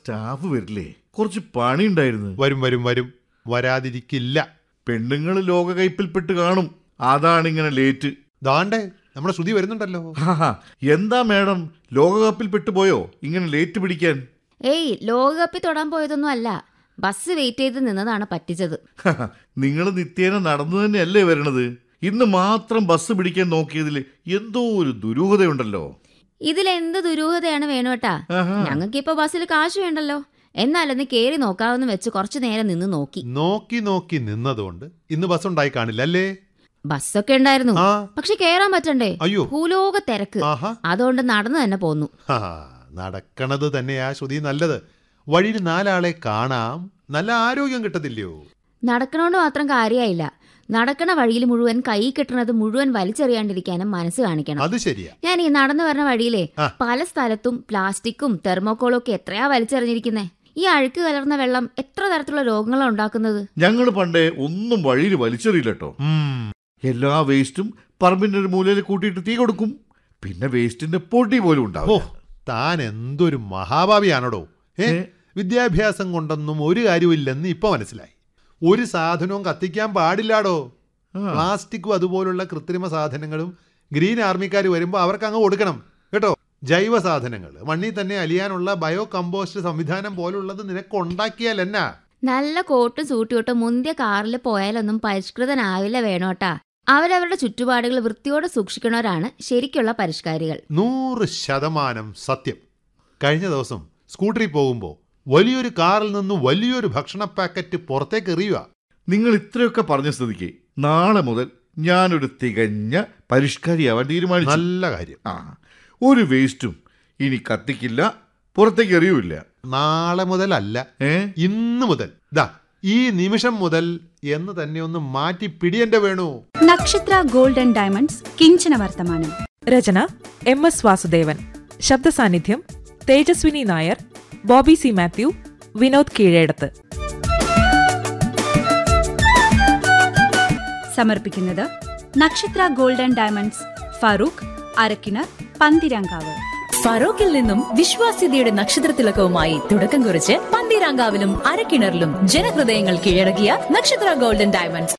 Staff വരില്ലേ കുറച്ച് പണി ഉണ്ടായിരുന്നു വരും വരും വരും വരാതിരിക്കില്ല പെണ്ണുങ്ങൾ ലോകകയ്പിൽപ്പെട്ട് കാണും അതാണ് ഇങ്ങനെ ലേറ്റ് ദാണ്ടേ നമ്മുടെ ശ്രുതി വരുന്നുണ്ടല്ലോ ഹാ എന്താ മാഡം ലോകകപ്പിൽ പെട്ടുപോയോ ഇങ്ങനെ ലേറ്റ് പിടിക്കാൻ ഏയ് ലോകകപ്പിൽ തൊടാൻ പോയതൊന്നും അല്ല ബസ് വെയിറ്റ് ചെയ്ത് നിന്നതാണ് പറ്റിച്ചത് നിങ്ങൾ നിത്യേന നടന്നു തന്നെയല്ലേ വരണത് ഇന്ന് മാത്രം ബസ് പിടിക്കാൻ നോക്കിയതിൽ എന്തോ ഒരു ദുരൂഹതയുണ്ടല്ലോ ഇതിലെന്ത് ദുരൂഹതയാണ് വേണോട്ടാ ആഹാ. ഞങ്ങൾക്കിപ്പോ ബസ്സിൽ കാശ് വേണ്ടല്ലോ എന്നാലൊന്ന് കേറി നോക്കാമെന്ന് വെച്ച് കുറച്ചു നേരം നിന്ന് നോക്കി നോക്കി നോക്കി നിന്നതുകൊണ്ട് ഇന്ന് ബസ് ഉണ്ടായി കാണില്ല അല്ലേ ബസ്സൊക്കെ ഉണ്ടായിരുന്നു ആ പക്ഷെ കേറാൻ പറ്റണ്ടേ അയ്യോ ഭൂലോക തിരക്ക് ആഹാ അതുകൊണ്ട് നടന്നു തന്നെ പോന്നു ഹാ, നടക്കണത് തന്നെയാ ശ്രുതി നല്ലത് വഴിയിൽ നാലാളെ കാണാം നല്ല ആരോഗ്യം കിട്ടത്തില്ലയോ നടക്കണോണ്ട് മാത്രം കാര്യമായില്ല നടക്കണ വഴിയിൽ മുഴുവൻ കൈ കിട്ടണത് മുഴുവൻ വലിച്ചെറിയാണ്ടിരിക്കാനും മനസ്സ് കാണിക്കണം അത് ശരിയാ ഞാൻ ഈ നടന്നു വരുന്ന വഴിയിലെ ആ. പല സ്ഥലത്തും പ്ലാസ്റ്റിക്കും തെർമോക്കോളും ഒക്കെ എത്രയാ വലിച്ചെറിഞ്ഞിരിക്കുന്നേ ഈ അഴുക്ക് കലർന്ന വെള്ളം എത്ര തരത്തിലുള്ള രോഗങ്ങളാണ് ഉണ്ടാക്കുന്നത് ഞങ്ങൾ പണ്ടേ ഒന്നും വഴിയിൽ വലിച്ചെറിയില്ലട്ടോ ഉം, എല്ലാ വേസ്റ്റും പറമ്പിന്റെ ഒരു മൂലയിൽ കൂട്ടിയിട്ട് തീ കൊടുക്കും പിന്നെ വേസ്റ്റിന്റെ പൊടി പോലും ഓ ഉണ്ടാവും താൻ എന്തൊരു മഹാഭാവിയാണോടോ ഏ ഏ? വിദ്യാഭ്യാസം കൊണ്ടൊന്നും ഒരു കാര്യമില്ലെന്ന് ഇപ്പൊ മനസ്സിലായി ഒരു സാധനവും കത്തിക്കാൻ പാടില്ലാടോ പ്ലാസ്റ്റിക്കും അതുപോലുള്ള കൃത്രിമ സാധനങ്ങളും ഗ്രീൻ ആർമിക്കാർ വരുമ്പോൾ അവർക്ക് അങ്ങ് കൊടുക്കണം കേട്ടോ ജൈവ സാധനങ്ങൾ മണ്ണിൽ തന്നെ അലിയാനുള്ള ബയോ കമ്പോസ്റ്റ് സംവിധാനം പോലുള്ളത് നിനക്ക് ഉണ്ടാക്കിയാൽ എന്നാ നല്ല കോട്ടും സൂട്ടിയോട്ട് മുന്തിയ കാറിൽ പോയാലൊന്നും പരിഷ്കൃതനാവില്ല വേണോട്ടാ അവരവരുടെ ചുറ്റുപാടുകൾ വൃത്തിയോടെ സൂക്ഷിക്കണവരാണ് ശരിക്കുള്ള പരിഷ്കാരികൾ നൂറ് ശതമാനം സത്യം കഴിഞ്ഞ ദിവസം സ്കൂട്ടറിൽ പോകുമ്പോൾ വലിയൊരു കാറിൽ നിന്ന് വലിയൊരു ഭക്ഷണ പാക്കറ്റ് പുറത്തേക്ക് എറിയുക നിങ്ങൾ ഇത്രയൊക്കെ പറഞ്ഞ സ്ഥിതിക്ക് നാളെ മുതൽ ഞാനൊരു തികഞ്ഞ പരിഷ്കാരിയാവാൻ തീരുമാനിച്ചു നല്ല കാര്യം ആ ഒരു വേസ്റ്റും ഇനി കത്തിക്കില്ല പുറത്തേക്ക് എറിയൂല നാളെ മുതലല്ല ഏ ഇന്ന് മുതൽ ദാ ഈ നിമിഷം മുതൽ എന്ന് തന്നെ ഒന്ന് മാറ്റി പിടിയന്റെ വേണു നക്ഷത്ര ഗോൾഡ് ആൻഡ് ഡയമണ്ട്സ് കിഞ്ചന വർത്തമാനം രചന എം എസ് വാസുദേവൻ ശബ്ദ സാന്നിധ്യം തേജസ്വിനി നായർ ബോബി സി മാത്യു വിനോദ് കീഴേടത്ത് സമർപ്പിക്കുന്നത് Nakshatra gold and diamonds Farook Arakkinar Panthirankavu ഫറോക്കിൽ നിന്നും വിശ്വാസ്യതയുടെ നക്ഷത്രത്തിലക്കവുമായി തുടക്കം കുറിച്ച് പന്തീരാങ്കാവിലും അരക്കിണറിലും ജനഹൃദയങ്ങൾ കീഴടക്കിയ നക്ഷത്ര ഗോൾഡൻ ഡയമണ്ട്സ്